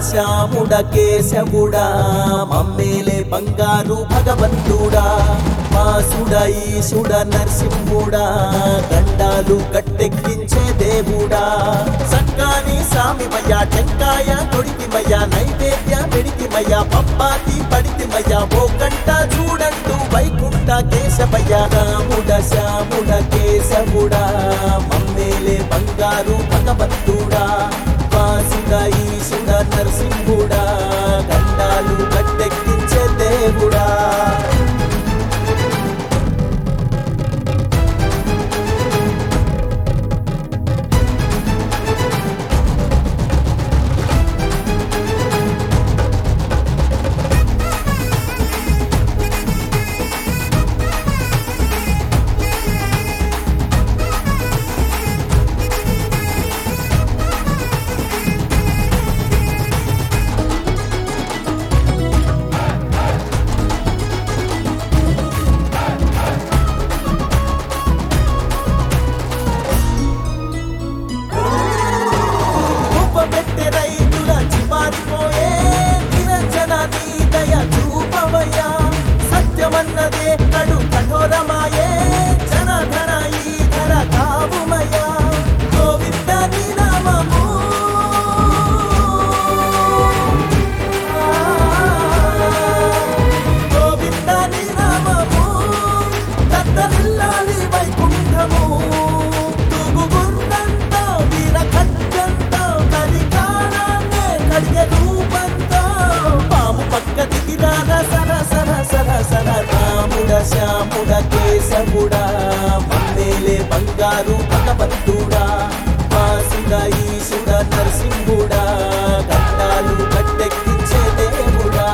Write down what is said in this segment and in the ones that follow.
శ్యాముడ కేశవుడా మమ్మేలే బంగారు భగవంతుడా వాసుడ ఈశుడ నరసింహుడా గండాలు గట్టెక్కించే దేవుడా సక్కాని సామిమయ్య టెంకాయ కొడితిమయ్య నైవేద్య పెడితిమయ్య పప్పాతి పడితిమయ్య ఓ గంట చూడండు వైకుంఠ కేశవయ్య రాముడ శ్యాముడ కేశవుడా మమ్మేలే బంగారు భగవంతుడా వాసుడ ఈశుడ నరసింహుడా గండాలు గట్టెక్కించే దేవుడా ఉప్పబెట్టె రైతుల చిమారిపోయే నిరంజన నీ దయ చూపవయ్యా సత్యమన్నదే కడు కఠోరమాయే జనధన ఈ ధర కావుమయ్యా గోవింద నీ నామము గోవింద నీ నామము దత్తరిల్లాలి వైకుంఠము తూగుగుర్రంతో వీర ఖడ్గంతో కలికాలాన్నే కడిగే రూపంతో పాము పక్క దిగిరాన సర సర సర సర రాముడ శ్యాముడ కేశవుడా మమ్మేలే బంగారు భగవంతుడా వాసుడ ఈశుడ నరసింహుడా గండాలు గట్టెక్కించే దేవుడా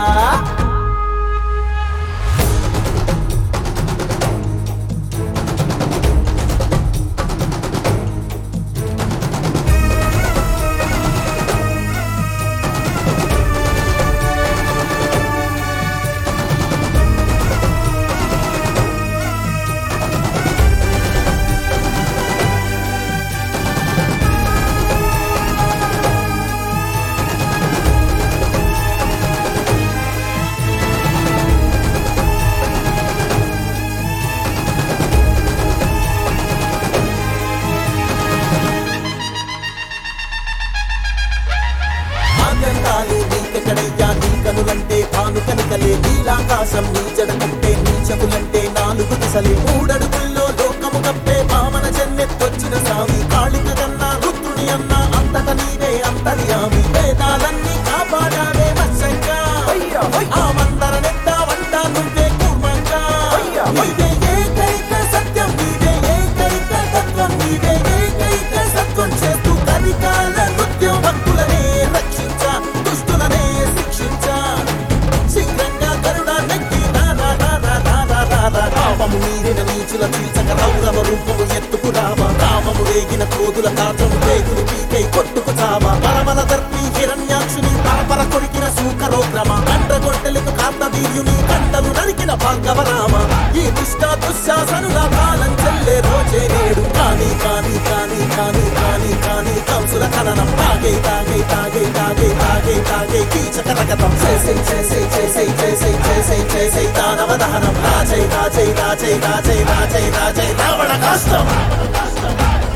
ఆగంతాలు నీకెక్కడయ్యా నీ కనులంటే పాను కనికలే నీలాకాశం నీ జడకంటే నీ చెవులంటే నాలుగు దిశలే మూడడుగుల్లో లోకము కప్పే పావన జన్మెత్తొచ్చిన సామి కాళిక కన్నా రుద్రుని అన్న అంతట నీవే అంతర్యామి వేదాలన్నీ కాపాడావే మత్సంగా ఆ మందర నెత్త వంట నువ్వే కూర్మంగా నీవే ఏకైక సత్యం నీవే ఏకైక తత్వం నీవే ఏకైక సత్వం చేస్తూ కలికాల నృత్యం భక్తులనే రక్షించా దుష్టులనే శిక్షించా శీఘ్రంగా కరుణ నెక్కి రారా రారా రారా రారా రామము మీరిన నీచుల చీచక రౌరవ రూపము ఎత్తుకు రామ రామము రేగిన కోదుల కాచము పేగులు పీకై కొట్టుకు చావ పరమల దర్పి హిరణ్యాక్షుని పరపర కొరికిన సూకరోగ్రమ కండ్ర గొడ్డలకు కార్తవీర్యుని కండలు నరికిన భార్గవ రామ ఈ దుష్ట దుశ్శాసనుల కాలం చెల్లే రోజే నేడు కానీ కానీ కానీ కానీ కానీ కానీ కంసుల ఖననం తాగే తాగే తాగే తాగే తాగే తాగే కీచక రగతం చేసే చేసే చేసే చేసే చేసే చేసే దానవ దహనం రాజై రాజై రాజై రాజై రాజై రాజై రావణ కాష్టం